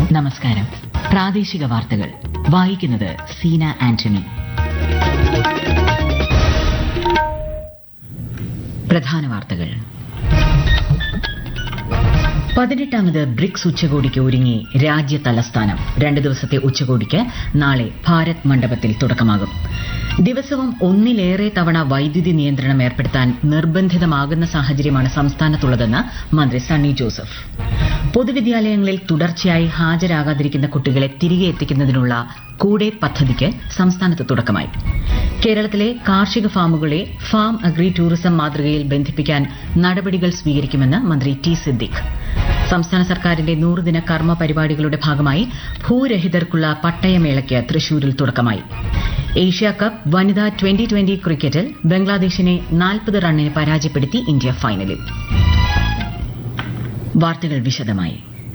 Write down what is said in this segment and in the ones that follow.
നമസ്കാരം പ്രാദേശിക വാർത്തകൾ വായിക്കുന്നത് സീന ആന്റണി പ്രധാന വാർത്തകൾ പതിനെട്ടാമത് ബ്രിക്സ് ഉച്ചകോടിക്ക് ഒരുങ്ങി രാജ്യ തലസ്ഥാനം രണ്ട് ദിവസത്തെ ഉച്ചകോടിക്ക് നാളെ ഭാരത് മണ്ഡപത്തിൽ തുടക്കമാകും ദിവസവും ഒന്നിലേറെ തവണ വൈദ്യുതി നിയന്ത്രണം ഏർപ്പെടുത്താൻ നിർബന്ധിതമാകുന്ന സാഹചര്യമാണ് സംസ്ഥാനത്തുള്ളതെന്ന് മന്ത്രി സണ്ണി ജോസഫ് പൊതുവിദ്യാലയങ്ങളിൽ തുടർച്ചയായി ഹാജരാകാതിരിക്കുന്ന കുട്ടികളെ തിരികെ എത്തിക്കുന്നതിനുള്ള കൂടെ പദ്ധതിക്ക് സംസ്ഥാനത്ത് തുടക്കമായി കേരളത്തിലെ കാർഷിക ഫാമുകളെ ഫാം അഗ്രി ടൂറിസം മാതൃകയിൽ ബന്ധിപ്പിക്കാൻ നടപടികൾ സ്വീകരിക്കുമെന്ന് മന്ത്രി ടി സിദ്ദിഖ് സംസ്ഥാന സർക്കാരിന്റെ നൂറുദിന കർമ്മ പരിപാടികളുടെ ഭാഗമായി ഭൂരഹിതർക്കുള്ള പട്ടയമേളയ്ക്ക് തൃശൂരിൽ തുടക്കമായി ഏഷ്യ കപ്പ് വനിതാ ട്വന്റി ട്വന്റി ക്രിക്കറ്റിൽ ബംഗ്ലാദേശിനെ നാൽപ്പത് റണ്ണിന് പരാജയപ്പെടുത്തി ഇന്ത്യ ഫൈനലിൽ വാർത്തകൾ വിശദമായി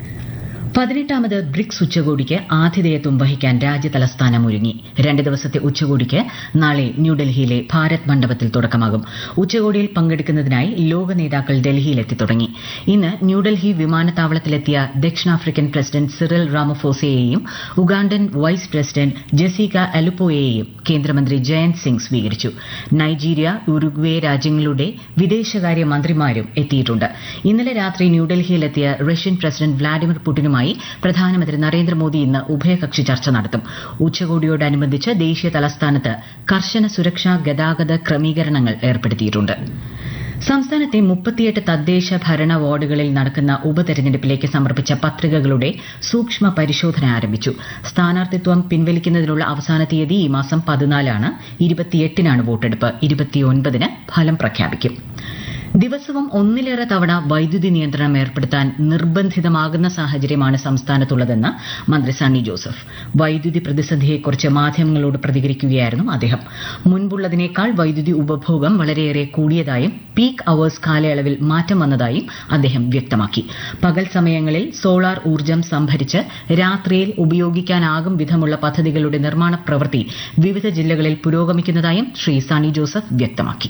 പതിനെട്ടാമത് ബ്രിക്സ് ഉച്ചകോടിക്ക് ആതിഥേയത്വം വഹിക്കാൻ രാജ്യതലസ്ഥാനം ഒരുങ്ങി രണ്ട് ദിവസത്തെ ഉച്ചകോടിക്ക് നാളെ ന്യൂഡൽഹിയിലെ ഭാരത് മണ്ഡപത്തിൽ തുടക്കമാകും ഉച്ചകോടിയിൽ പങ്കെടുക്കുന്നതിനായി ലോക നേതാക്കൾ ഡൽഹിയിലെത്തി തുടങ്ങി ഇന്ന് ന്യൂഡൽഹി വിമാനത്താവളത്തിലെത്തിയ ദക്ഷിണാഫ്രിക്കൻ പ്രസിഡന്റ് സിറിൽ റാമഫോസയെയും ഉഗാണ്ടൻ വൈസ് പ്രസിഡന്റ് ജെസിക അലുപ്പോയെയും കേന്ദ്രമന്ത്രി ജയന്ത് സിംഗ് സ്വീകരിച്ചു നൈജീരിയ ഉറുഗ്വേ രാജ്യങ്ങളുടെ വിദേശകാര്യ മന്ത്രിമാരും എത്തിയിട്ടുണ്ട് ഇന്നലെ രാത്രി ന്യൂഡൽഹിയിലെത്തിയ റഷ്യൻ പ്രസിഡന്റ് വ്ളാഡിമിർ പുടിനുമായി പ്രധാനമന്ത്രി നരേന്ദ്രമോദി ഇന്ന് ഉഭയകക്ഷി ചർച്ച നടത്തും ഉച്ചകോടിയോടനുബന്ധിച്ച് ദേശീയ തലസ്ഥാനത്ത് കർശന സുരക്ഷാ ഗതാഗത ക്രമീകരണങ്ങൾ ഏർപ്പെടുത്തിയിട്ടുണ്ട് സംസ്ഥാനത്തെ മുപ്പത്തിയെട്ട് തദ്ദേശ ഭരണ വാർഡുകളിൽ നടക്കുന്ന ഉപതെരഞ്ഞെടുപ്പിലേക്ക് സമർപ്പിച്ച പത്രികകളുടെ സൂക്ഷ്മ പരിശോധന ആരംഭിച്ചു സ്ഥാനാർത്ഥിത്വം പിൻവലിക്കുന്നതിനുള്ള അവസാന തീയതി ഈ മാസം പതിനാലാണ് ഇരുപത്തിയെട്ടിനാണ് വോട്ടെടുപ്പ് ഇരുപത്തിയൊൻപതിന് ഫലം പ്രഖ്യാപിക്കും ദിവസവും ഒന്നിലേറെ തവണ വൈദ്യുതി നിയന്ത്രണം ഏർപ്പെടുത്താൻ നിർബന്ധിതമാകുന്ന സാഹചര്യമാണ് സംസ്ഥാനത്തുള്ളതെന്ന് മന്ത്രി സണ്ണി ജോസഫ് വൈദ്യുതി പ്രതിസന്ധിയെക്കുറിച്ച് മാധ്യമങ്ങളോട് പ്രതികരിക്കുകയായിരുന്നു അദ്ദേഹം മുൻപുള്ളതിനേക്കാൾ വൈദ്യുതി ഉപഭോഗം വളരെയേറെ കൂടിയതായും പീക്ക് അവേഴ്സ് കാലയളവിൽ മാറ്റം വന്നതായും അദ്ദേഹം വ്യക്തമാക്കി പകൽ സമയങ്ങളിൽ സോളാർ ഊർജ്ജം സംഭരിച്ച് രാത്രിയിൽ ഉപയോഗിക്കാനാകും വിധമുള്ള പദ്ധതികളുടെ നിർമ്മാണ പ്രവൃത്തി വിവിധ ജില്ലകളിൽ പുരോഗമിക്കുന്നതായും ശ്രീ സണ്ണി ജോസഫ് വ്യക്തമാക്കി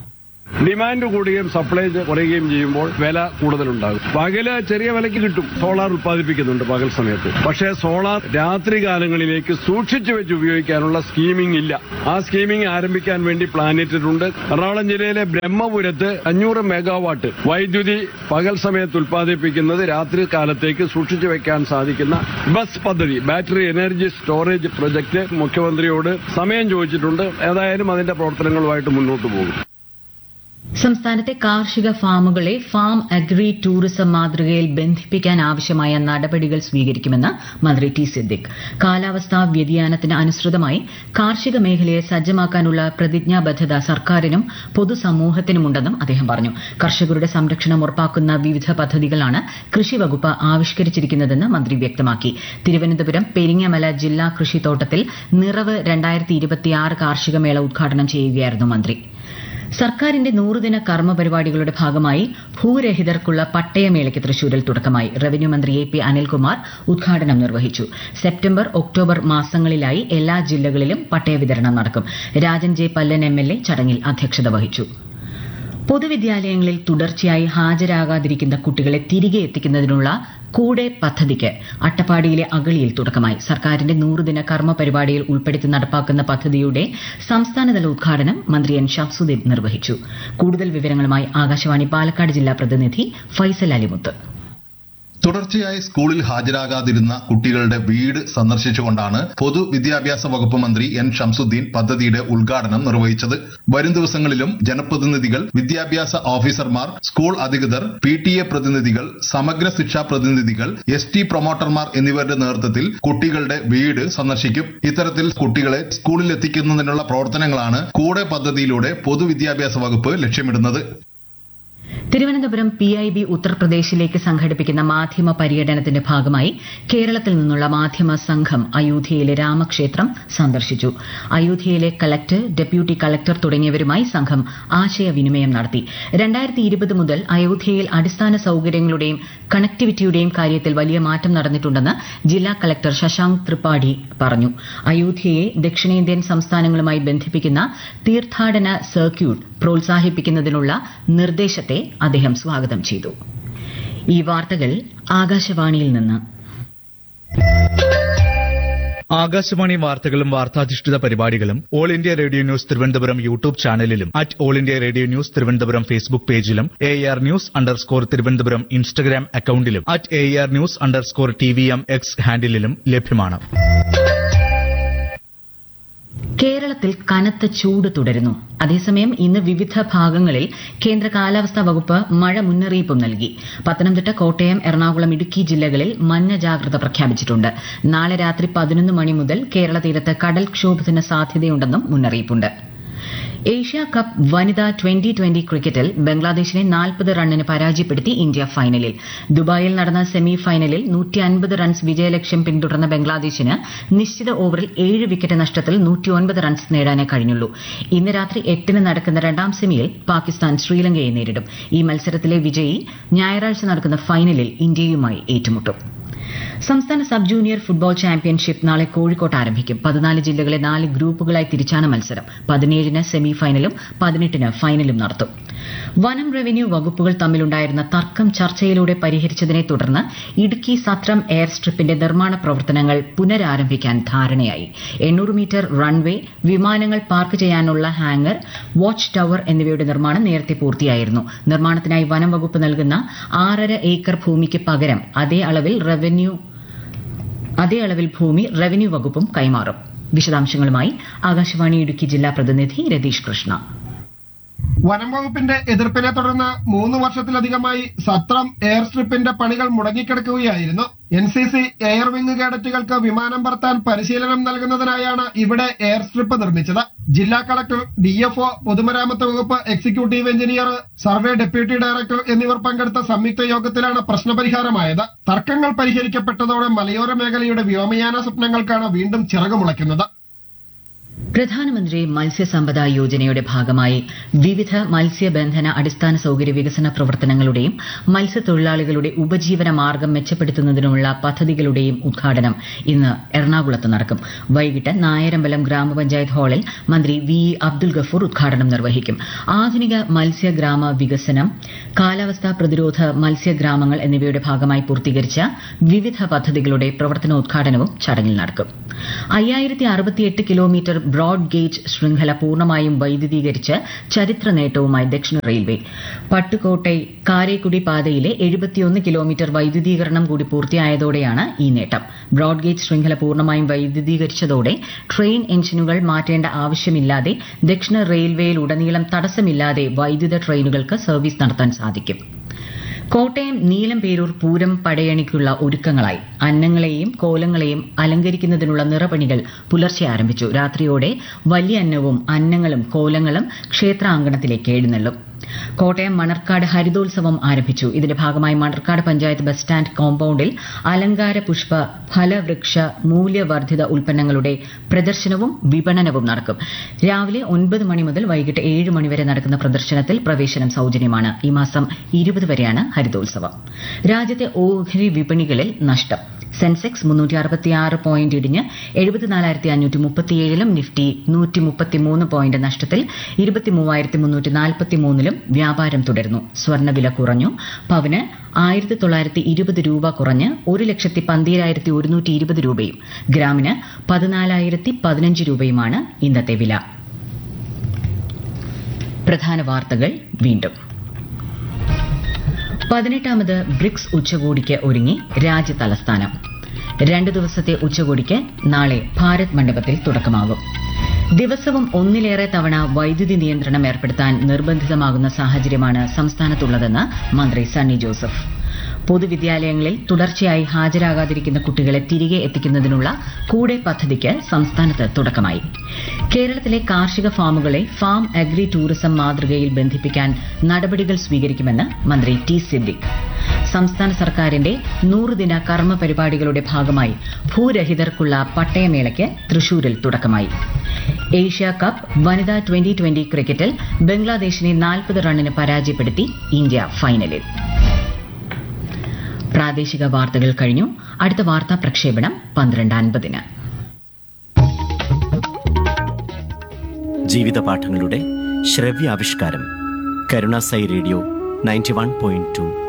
ഡിമാൻഡ് കൂടുകയും സപ്ലൈ കുറയുകയും ചെയ്യുമ്പോൾ വില കൂടുതലുണ്ടാകും പകല് ചെറിയ വിലയ്ക്ക് കിട്ടും സോളാർ ഉത്പാദിപ്പിക്കുന്നുണ്ട് പകൽ സമയത്ത് പക്ഷേ സോളാർ രാത്രി കാലങ്ങളിലേക്ക് സൂക്ഷിച്ചു വെച്ച് ഉപയോഗിക്കാനുള്ള സ്കീമിംഗ് ഇല്ല ആ സ്കീമിംഗ് ആരംഭിക്കാൻ വേണ്ടി പ്ലാൻ ഇട്ടിട്ടുണ്ട് എറണാകുളം ജില്ലയിലെ ബ്രഹ്മപുരത്ത് അഞ്ഞൂറ് മെഗാവാട്ട് വൈദ്യുതി പകൽ സമയത്ത് ഉത്പാദിപ്പിക്കുന്നത് രാത്രി കാലത്തേക്ക് സൂക്ഷിച്ചു വെക്കാൻ സാധിക്കുന്ന ബസ് പദ്ധതി ബാറ്ററി എനർജി സ്റ്റോറേജ് പ്രൊജക്ട് മുഖ്യമന്ത്രിയോട് സമയം ചോദിച്ചിട്ടുണ്ട് ഏതായാലും അതിന്റെ പ്രവർത്തനങ്ങളുമായിട്ട് മുന്നോട്ട് പോകും സംസ്ഥാനത്തെ കാർഷിക ഫാമുകളെ ഫാം അഗ്രി ടൂറിസം മാതൃകയിൽ ബന്ധിപ്പിക്കാൻ ആവശ്യമായ നടപടികൾ സ്വീകരിക്കുമെന്ന് മന്ത്രി ടി സിദ്ദിഖ് കാലാവസ്ഥാ വ്യതിയാനത്തിന് അനുസൃതമായി കാർഷിക മേഖലയെ സജ്ജമാക്കാനുള്ള പ്രതിജ്ഞാബദ്ധത സർക്കാരിനും പൊതുസമൂഹത്തിനുമുണ്ടെന്നും അദ്ദേഹം പറഞ്ഞു കർഷകരുടെ സംരക്ഷണം ഉറപ്പാക്കുന്ന വിവിധ പദ്ധതികളാണ് കൃഷി വകുപ്പ് ആവിഷ്കരിച്ചിരിക്കുന്നതെന്ന് മന്ത്രി വ്യക്തമാക്കി തിരുവനന്തപുരം പെരിങ്ങമല ജില്ലാ കൃഷിത്തോട്ടത്തിൽ നിറവ് കാർഷിക മേള ഉദ്ഘാടനം ചെയ്യുകയായിരുന്നു മന്ത്രി സർക്കാരിന്റെ നൂറുദിന കർമ്മ പരിപാടികളുടെ ഭാഗമായി ഭൂരഹിതർക്കുള്ള പട്ടയമേളയ്ക്ക് തൃശൂരിൽ തുടക്കമായി റവന്യൂ മന്ത്രി എ പി അനിൽകുമാർ ഉദ്ഘാടനം നിർവഹിച്ചു സെപ്റ്റംബർ ഒക്ടോബർ മാസങ്ങളിലായി എല്ലാ ജില്ലകളിലും പട്ടയ വിതരണം നടക്കും Rajan J Pallan M L A ചടങ്ങിൽ അധ്യക്ഷത വഹിച്ചു പൊതുവിദ്യാലയങ്ങളിൽ തുടർച്ചയായി ഹാജരാകാതിരിക്കുന്ന കുട്ടികളെ തിരികെ എത്തിക്കുന്നതിനുള്ള കൂടെ പദ്ധതിക്ക് അട്ടപ്പാടിയിലെ അഗളിയിൽ തുടക്കമായി സർക്കാരിന്റെ നൂറുദിന കർമ്മ പരിപാടിയിൽ ഉൾപ്പെടുത്തി നടപ്പാക്കുന്ന പദ്ധതിയുടെ സംസ്ഥാനതല ഉദ്ഘാടനം മന്ത്രി എൻ ഷംസുദ്ദീൻ നിർവഹിച്ചു കൂടുതൽ വിവരങ്ങളുമായി ആകാശവാണി പാലക്കാട് ജില്ലാ പ്രതിനിധി ഫൈസൽ അലിമുത്ത് തുടർച്ചയായി സ്കൂളിൽ ഹാജരാകാതിരുന്ന കുട്ടികളുടെ വീട് സന്ദർശിച്ചുകൊണ്ടാണ് പൊതുവിദ്യാഭ്യാസ വകുപ്പ് മന്ത്രി എൻ ഷംസുദ്ദീൻ പദ്ധതിയുടെ ഉദ്ഘാടനം നിർവഹിച്ചത് വരും ദിവസങ്ങളിലും ജനപ്രതിനിധികൾ വിദ്യാഭ്യാസ ഓഫീസർമാർ സ്കൂൾ അധികൃതർ പി ടി എ പ്രതിനിധികൾ സമഗ്ര ശിക്ഷാ പ്രതിനിധികൾ എസ് ടി പ്രൊമോട്ടർമാർ എന്നിവരുടെ നേതൃത്വത്തിൽ കുട്ടികളുടെ വീട് സന്ദർശിക്കും ഇത്തരത്തിൽ കുട്ടികളെ സ്കൂളിൽ എത്തിക്കുന്നതിനുള്ള പ്രവർത്തനങ്ങളാണ് കൂടെ പദ്ധതിയിലൂടെ പൊതുവിദ്യാഭ്യാസ വകുപ്പ് ലക്ഷ്യമിടുന്നത് തിരുവനന്തപുരം പി ഐ ബി ഉത്തർപ്രദേശിലേക്ക് സംഘടിപ്പിക്കുന്ന മാധ്യമ പര്യടനത്തിന്റെ ഭാഗമായി കേരളത്തിൽ നിന്നുള്ള മാധ്യമ സംഘം അയോധ്യയിലെ രാമക്ഷേത്രം സന്ദർശിച്ചു അയോധ്യയിലെ കളക്ടർ ഡെപ്യൂട്ടി കളക്ടർ തുടങ്ങിയവരുമായി സംഘം ആശയവിനിമയം നടത്തി രണ്ടായിരത്തി ഇരുപത് മുതൽ അയോധ്യയിൽ അടിസ്ഥാന സൌകര്യങ്ങളുടെയും കണക്ടിവിറ്റിയുടെയും കാര്യത്തിൽ വലിയ മാറ്റം നടന്നിട്ടുണ്ടെന്ന് ജില്ലാ കളക്ടർ ശശാങ്ക് ത്രിപാഠി പറഞ്ഞു അയോധ്യയെ ദക്ഷിണേന്ത്യൻ സംസ്ഥാനങ്ങളുമായി ബന്ധിപ്പിക്കുന്ന തീർത്ഥാടന സർക്യൂട്ട് പ്രോത്സാഹിപ്പിക്കുന്നതിനുള്ള നിർദ്ദേശത്തെ അദ്ദേഹം സ്വാഗതം ചെയ്തു ഈ വാർത്തകൾ ആകാശവാണിയിൽ നിന്ന് ആകാശവാണി വാർത്തകളും വാർത്താധിഷ്ഠിത പരിപാടികളും all India radio news Thiruvananthapuram YouTube ചാനലിലും at all India radio news Thiruvananthapuram Facebook പേജിലും A R news underscore Thiruvananthapuram Instagram അക്കൌണ്ടിലും at A R news underscore T V M X ഹാൻഡിലും ലഭ്യമാണ് കേരളത്തിൽ കനത്ത ചൂട് തുടരുന്നു അതേസമയം ഇന്ന് വിവിധ ഭാഗങ്ങളിൽ കേന്ദ്ര കാലാവസ്ഥാ വകുപ്പ് മഴ മുന്നറിയിപ്പും നൽകി പത്തനംതിട്ട കോട്ടയം എറണാകുളം ഇടുക്കി ജില്ലകളിൽ മഞ്ഞ ജാഗ്രത പ്രഖ്യാപിച്ചിട്ടുണ്ട് നാളെ രാത്രി പതിനൊന്ന് മണി മുതൽ കേരള തീരത്ത് കടൽക്ഷോഭത്തിന് സാധ്യതയുണ്ടെന്നും മുന്നറിയിപ്പുണ്ട് ഏഷ്യ കപ്പ് വനിതാ ട്വന്റി ട്വന്റി ക്രിക്കറ്റിൽ ബംഗ്ലാദേശിനെ നാൽപ്പത് റണ്ണിന് പരാജയപ്പെടുത്തി ഇന്ത്യ ഫൈനലിൽ ദുബായിൽ നടന്ന സെമി ഫൈനലിൽ നൂറ്റി അൻപത് റൺസ് വിജയലക്ഷ്യം പിന്തുടർന്ന ബംഗ്ലാദേശിന് നിശ്ചിത ഓവറിൽ ഏഴ് വിക്കറ്റ് നഷ്ടത്തിൽ നൂറ്റിയൊൻപത് റൺസ് നേടാനേ കഴിഞ്ഞുള്ളൂ ഇന്ന് രാത്രി എട്ടിന് നടക്കുന്ന രണ്ടാം സെമിയിൽ പാകിസ്ഥാൻ ശ്രീലങ്കയെ നേരിടും ഈ മത്സരത്തിലെ വിജയി ഞായറാഴ്ച നടക്കുന്ന ഫൈനലിൽ ഇന്ത്യയുമായി ഏറ്റുമുട്ടും സംസ്ഥാന സബ് ജൂനിയർ ഫുട്ബോൾ ചാമ്പ്യൻഷിപ്പ് നാളെ കോഴിക്കോട്ട് ആരംഭിക്കും പതിനാല് ജില്ലകളെ നാല് ഗ്രൂപ്പുകളായി തിരിച്ചാണ് മത്സരം പതിനേഴിന് സെമി ഫൈനലും പതിനെട്ടിന് ഫൈനലും നടത്തും വനം റവന്യൂ വകുപ്പുകൾ തമ്മിലുണ്ടായിരുന്ന തർക്കം ചർച്ചയിലൂടെ പരിഹരിച്ചതിനെ തുടർന്ന് ഇടുക്കി സത്രം എയർ സ്ട്രിപ്പിന്റെ നിർമ്മാണ പ്രവർത്തനങ്ങൾ പുനരാരംഭിക്കാൻ ധാരണയായി എണ്ണൂറ് മീറ്റർ റൺവേ വിമാനങ്ങൾ പാർക്ക് ചെയ്യാനുള്ള ഹാങ്ങർ വാച്ച് ടവർ എന്നിവയുടെ നിർമ്മാണം നേരത്തെ പൂർത്തിയായിരുന്നു നിർമ്മാണത്തിനായി വനം വകുപ്പ് നൽകുന്ന ആറര ഏക്കർ ഭൂമിക്ക് പകരം അതേ അളവിൽ റവന്യൂ അതേ അളവിൽ ഭൂമി റവന്യൂ വകുപ്പും കൈമാറും വിശദാംശങ്ങളുമായി ആകാശവാണി ഇടുക്കി ജില്ലാ പ്രതിനിധി രതീഷ് കൃഷ്ണ വനം വകുപ്പിന്റെ എതിർപ്പിനെ തുടർന്ന് മൂന്ന് വർഷത്തിലധികമായി സത്രം എയർ സ്ട്രിപ്പിന്റെ പണികൾ മുടങ്ങിക്കിടക്കുകയായിരുന്നു N C C air wing കേഡറ്റുകൾക്ക് വിമാനം പറത്താൻ പരിശീലനം നൽകുന്നതിനായാണ് ഇവിടെ എയർ സ്ട്രിപ്പ് നിർമ്മിച്ചത് ജില്ലാ കളക്ടർ ഡി എഫ് പൊതുമരാമത്ത് വകുപ്പ് executive engineer survey deputy director എന്നിവർ പങ്കെടുത്ത സംയുക്ത യോഗത്തിലാണ് പ്രശ്നപരിഹാരമായത് തർക്കങ്ങൾ പരിഹരിക്കപ്പെട്ടതോടെ മലയോര മേഖലയുടെ വ്യോമയാന സ്വപ്നങ്ങൾക്കാണ് വീണ്ടും ചിറകുമുളയ്ക്കുന്നത് പ്രധാനമന്ത്രി മത്സ്യസമ്പദ യോജനയുടെ ഭാഗമായി വിവിധ മത്സ്യബന്ധന അടിസ്ഥാന സൌകര്യ വികസന പ്രവർത്തനങ്ങളുടെയും മത്സ്യത്തൊഴിലാളികളുടെ ഉപജീവന മാർഗം മെച്ചപ്പെടുത്തുന്നതിനുമുള്ള പദ്ധതികളുടെയും ഉദ്ഘാടനം ഇന്ന് എറണാകുളത്ത് നടക്കും വൈകിട്ട് നായരമ്പലം ഗ്രാമപഞ്ചായത്ത് ഹാളിൽ മന്ത്രി വി ഇ അബ്ദുൽ ഗഫൂർ ഉദ്ഘാടനം നിർവഹിക്കും ആധുനിക മത്സ്യഗ്രാമ വികസനം കാലാവസ്ഥാ പ്രതിരോധ മത്സ്യഗ്രാമങ്ങൾ എന്നിവയുടെ ഭാഗമായി പൂർത്തീകരിച്ച വിവിധ പദ്ധതികളുടെ പ്രവർത്തനോദ്ഘാടനവും ചടങ്ങിൽ നടക്കും അയ്യായിരത്തി അറുപത്തിയെട്ട് കിലോമീറ്റർ ബ്രോഡ് ഗേജ് ശൃംഖല പൂർണ്ണമായും വൈദ്യുതീകരിച്ച് ചരിത്ര നേട്ടവുമായി ദക്ഷിണ റെയിൽവേ പട്ടുകോട്ടൈ കാരേക്കുടി പാതയിലെ എഴുപത്തിയൊന്ന് കിലോമീറ്റർ വൈദ്യുതീകരണം കൂടി പൂർത്തിയായതോടെയാണ് ഈ നേട്ടം ബ്രോഡ് ഗേജ് ശൃംഖല പൂർണ്ണമായും വൈദ്യുതീകരിച്ചതോടെ ട്രെയിൻ എഞ്ചിനുകൾ മാറ്റേണ്ട ആവശ്യമില്ലാതെ ദക്ഷിണ റെയിൽവേയിലുടനീളം തടസ്സമില്ലാതെ വൈദ്യുത ട്രെയിനുകൾക്ക് സർവീസ് നടത്താൻ സാധിക്കും കോട്ടയം നീലംപേരൂർ പൂരം പടയണിക്കുള്ള ഒരുക്കങ്ങളായി അന്നങ്ങളെയും കോലങ്ങളെയും അലങ്കരിക്കുന്നതിനുള്ള നിറപണികൾ പുലർച്ചെ ആരംഭിച്ചു രാത്രിയോടെ വലിയ അന്നവും അന്നങ്ങളും കോലങ്ങളും ക്ഷേത്രാങ്കണത്തിലേക്ക് എഴുന്നള്ളും കോട്ടയം മണർക്കാട് ഹരിതോത്സവം ആരംഭിച്ചു ഇതിന്റെ ഭാഗമായി മണർക്കാട് പഞ്ചായത്ത് ബസ് സ്റ്റാൻഡ് കോമ്പൌണ്ടിൽ അലങ്കാര പുഷ്പ ഫലവൃക്ഷ മൂല്യവർദ്ധിത ഉൽപ്പന്നങ്ങളുടെ പ്രദർശനവും വിപണനവും നടക്കും രാവിലെ ഒൻപത് മണി മുതൽ വൈകിട്ട് ഏഴ് മണി വരെ നടക്കുന്ന പ്രദർശനത്തിൽ പ്രവേശനം സൌജന്യമാണ് ഈ മാസം ഇരുപത് വരെയാണ് ഹരിതോത്സവം രാജ്യത്തെ ഓഹരി വിപണികളിൽ നഷ്ടം സെൻസെക്സ് മുന്നൂറ്റി അറുപത്തിയാറ് പോയിന്റ് ഇടിഞ്ഞ് എഴുപത്തിനാലായിരത്തി അഞ്ഞൂറ്റി മുപ്പത്തിയേഴിലും നിഫ്റ്റി നൂറ്റി മുപ്പത്തിമൂന്ന് പോയിന്റ് നഷ്ടത്തിൽ ഇരുപത്തിമൂവായിരത്തി മുന്നൂറ്റി നാൽപ്പത്തിമൂന്നിലും വ്യാപാരം തുടരുന്നു സ്വർണ്ണവില കുറഞ്ഞു പവന് ആയിരത്തി തൊള്ളായിരത്തി ഇരുപത് രൂപ കുറഞ്ഞ് ഒരു ലക്ഷത്തി പന്തീരായിരത്തി ഒരുന്നൂറ്റി ഇരുപത് രൂപയും ഗ്രാമിന് പതിനാലായിരത്തി പതിനഞ്ച് രൂപയുമാണ് ഇന്നത്തെ വില പ്രധാന വാർത്തകൾ വീണ്ടും പതിനെട്ടാമത് ബ്രിക്സ് ഉച്ചകോടിക്ക് ഒരുങ്ങി രാജ്യ തലസ്ഥാനം രണ്ടു ദിവസത്തെ ഉച്ചകോടിക്ക് നാളെ ഭാരത് മണ്ഡപത്തിൽ തുടക്കമാകും ദിവസവും ഒന്നിലേറെ തവണ വൈദ്യുതി നിയന്ത്രണം ഏർപ്പെടുത്താൻ നിർബന്ധിതമാകുന്ന സാഹചര്യമാണ് സംസ്ഥാനത്തുള്ളതെന്ന് മന്ത്രി സണ്ണി ജോസഫ് പൊതുവിദ്യാലയങ്ങളിൽ തുടർച്ചയായി ഹാജരാകാതിരിക്കുന്ന കുട്ടികളെ തിരികെ എത്തിക്കുന്നതിനുള്ള കൂടെ പദ്ധതിക്ക് സംസ്ഥാനത്ത് തുടക്കമായി കേരളത്തിലെ കാർഷിക ഫാമുകളെ ഫാം അഗ്രി ടൂറിസം മാതൃകയിൽ ബന്ധിപ്പിക്കാൻ നടപടികൾ സ്വീകരിക്കുമെന്ന് മന്ത്രി ടി സിദ്ദിഖ് സംസ്ഥാന സർക്കാരിന്റെ നൂറുദിന കർമ്മ പരിപാടികളുടെ ഭാഗമായി ഭൂരഹിതർക്കുള്ള പട്ടയമേളയ്ക്ക് തൃശൂരിൽ തുടക്കമായി ഏഷ്യ കപ്പ് വനിതാ ട്വന്റി ട്വന്റി ക്രിക്കറ്റിൽ ബംഗ്ലാദേശിനെ നാൽപ്പത് റണ്ണിന് പരാജയപ്പെടുത്തി ഇന്ത്യ ഫൈനലിൽ പ്രാദേശിക വാർത്തകൾ കഴിഞ്ഞു അടുത്ത വാർത്താ പ്രക്ഷേപണം പന്ത്രണ്ട് അൻപതിന് ജീവിത പാഠങ്ങളുടെ ശ്രവ്യാവിഷ്കാരം Karunasai radio ninety one point to